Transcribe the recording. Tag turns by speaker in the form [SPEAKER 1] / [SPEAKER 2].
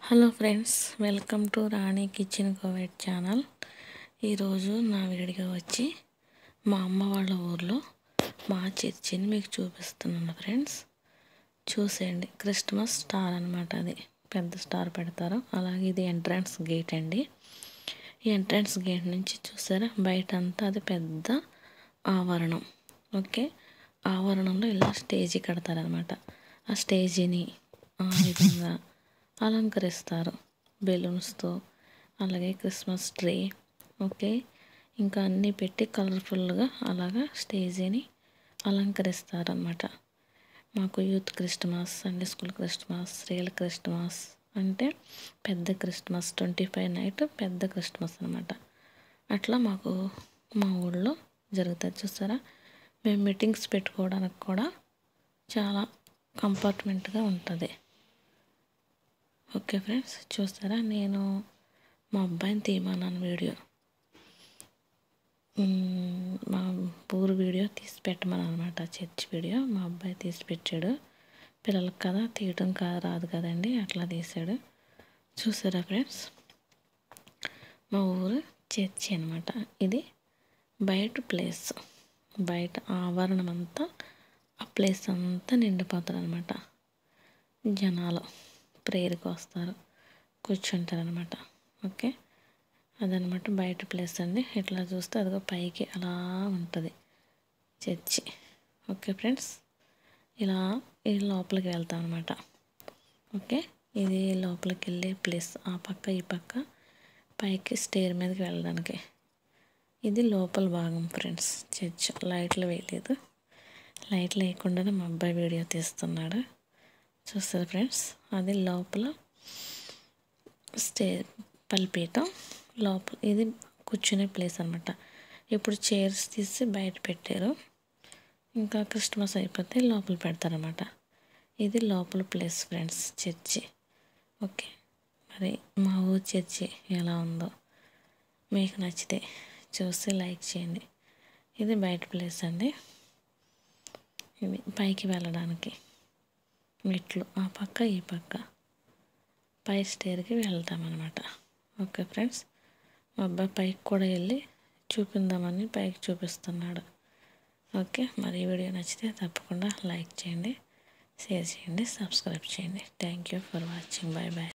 [SPEAKER 1] hello friends welcome to Rani kitchen కోవెట్ channel ఈరోజు నా వీడియో వచ్చి మా అమ్మ వాళ్ళ ఊర్లో మా చర్చిని మీకు చూపిస్తున్నాను ఫ్రెండ్స్ చూసేయండి క్రిస్మస్ స్టార్ అనమాట అది పెద్ద స్టార్ పెడతారు అలాగే ఇది ఎంట్రన్స్ గేట్ అండి ఈ ఎంట్రన్స్ గేట్ నుంచి చూసారా బయట అంతా అది పెద్ద ఆవరణం ఓకే ఆవరణంలో ఇలా స్టేజీ కడతారనమాట ఆ స్టేజీని ఆ విధంగా అలంకరిస్తారు బెలూన్స్తో అలాగే క్రిస్మస్ ట్రీ ఓకే ఇంకా అన్నీ పెట్టి కలర్ఫుల్గా అలాగా స్టేజీని అలంకరిస్తారనమాట మాకు youth Christmas Sunday school Christmas real Christmas అంటే పెద్ద క్రిస్మస్ ట్వంటీ ఫైవ్ నైట్ పెద్ద క్రిస్మస్ అనమాట అట్లా మాకు మా ఊళ్ళో జరుగుతుంది చూసారా మేము మీటింగ్స్ పెట్టుకోవడానికి కూడా చాలా కంపార్ట్మెంట్గా ఉంటుంది ఓకే ఫ్రెండ్స్ చూస్తారా నేను మా అబ్బాయిని తీయమన్నాను వీడియో మా ఊరు వీడియో తీసి పెట్టమని అనమాట చర్చ్ వీడియో మా అబ్బాయి తీసి పెట్టాడు పిల్లలకు కదా తీయటం కాదు రాదు కదండి అట్లా తీసాడు చూసారా ఫ్రెండ్స్ మా ఊరు చర్చి అనమాట ఇది బయట ప్లేస్ బయట ఆవరణం అంతా ఆ ప్లేస్ అంతా నిండిపోతారు అనమాట జనాలు ప్రేయర్కి వస్తారు కూర్చుంటారు అనమాట ఓకే అదనమాట బయట ప్లేస్ అండి ఇట్లా చూస్తే అదిగో పైకి అలా ఉంటుంది చర్చి ఓకే ఫ్రెండ్స్ ఇలా ఈ లోపలికి వెళ్తాం అనమాట ఓకే ఇది లోపలికి వెళ్ళే ప్లేస్ ఆ పక్క ఈ పక్క పైకి స్టేర్ మీదకి వెళ్ళడానికి ఇది లోపల భాగం ఫ్రెండ్స్ చర్చ్ లైట్లు వేయలేదు లైట్లు వేయకుండానే మా అబ్బాయి వీడియో తీస్తున్నాడు చూస్తారు ఫ్రెండ్స్ అది లోపల స్టే పల్పీఠం లోపల ఇది కూర్చునే ప్లేస్ అనమాట ఇప్పుడు చైర్స్ తీసి బయట పెట్టారు ఇంకా క్రిస్మస్ అయిపోతే లోపల పెడతారనమాట ఇది లోపల ప్లేస్ ఫ్రెండ్స్ చర్చి ఓకే మరి మా ఊరు చర్చి ఎలా ఉందో మీకు నచ్చితే చూసి లైక్ చేయండి ఇది బయట ప్లేస్ అండి ఇది పైకి వెళ్ళడానికి మెట్లు ఆ పక్క ఈ పక్క పై స్టేర్కి వెళ్తామన్నమాట ఓకే ఫ్రెండ్స్ మా అబ్బాయి పైకి కూడా వెళ్ళి చూపిందామని పైకి చూపిస్తున్నాడు ఓకే మరి ఈ వీడియో నచ్చితే తప్పకుండా లైక్ చేయండి షేర్ చేయండి సబ్స్క్రైబ్ చేయండి thank you for watching bye bye